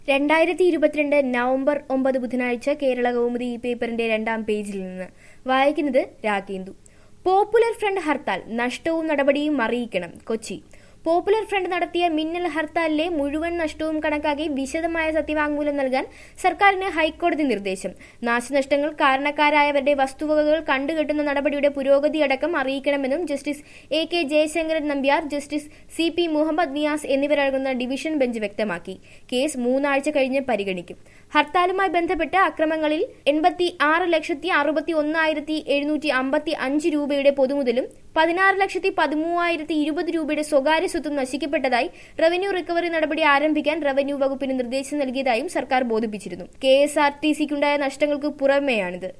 രണ്ടായിരത്തി ഇരുപത്തിരണ്ട് നവംബർ ഒമ്പത് ബുധനാഴ്ച കേരള കൗമുദി ഈ പേപ്പറിന്റെ രണ്ടാം പേജിൽ നിന്ന് വായിക്കുന്നത് രാഗേന്ദു പോപ്പുലർ ഫ്രണ്ട് ഹർത്താൽ നഷ്ടവും നടപടിയും അറിയിക്കണം കൊച്ചി പോപ്പുലർ ഫ്രണ്ട് നടത്തിയ മിന്നൽ ഹർത്താലിലെ മുഴുവൻ നഷ്ടവും കണക്കാക്കി വിശദമായ സത്യവാങ്മൂലം നൽകാൻ സർക്കാരിന് ഹൈക്കോടതി നിർദ്ദേശം നാശനഷ്ടങ്ങൾ കാരണക്കാരായവരുടെ വസ്തുവകകൾ കണ്ടുകെട്ടുന്ന നടപടിയുടെ പുരോഗതിയടക്കം അറിയിക്കണമെന്നും justice A K Jayasankaran Nambiar justice C P Muhammed Niyas എന്നിവരടങ്ങുന്ന ഡിവിഷൻ ബെഞ്ച് വ്യക്തമാക്കി കേസ് മൂന്നാഴ്ച കഴിഞ്ഞ് പരിഗണിക്കും ഹർത്താലുമായി ബന്ധപ്പെട്ട് അക്രമങ്ങളിൽ എൺപത്തി ആറ് ലക്ഷത്തി അറുപത്തി ഒന്നായിരത്തി എഴുന്നൂറ്റി അമ്പത്തി അഞ്ച് രൂപയുടെ പൊതുമുതലും പതിനാറ് ലക്ഷത്തി പതിമൂവായിരത്തി ഇരുപത് രൂപയുടെ സ്വകാര്യ സ്വത്തും നശിക്കപ്പെട്ടതായി റവന്യൂ റിക്കവറി നടപടി ആരംഭിക്കാൻ റവന്യൂ വകുപ്പിന് നിർദ്ദേശം നൽകിയതായും സർക്കാർ ബോധിപ്പിച്ചിരുന്നു കെ എസ് ആർ ടി സിക്കുണ്ടായ നഷ്ടങ്ങൾക്ക് പുറമെയാണിത്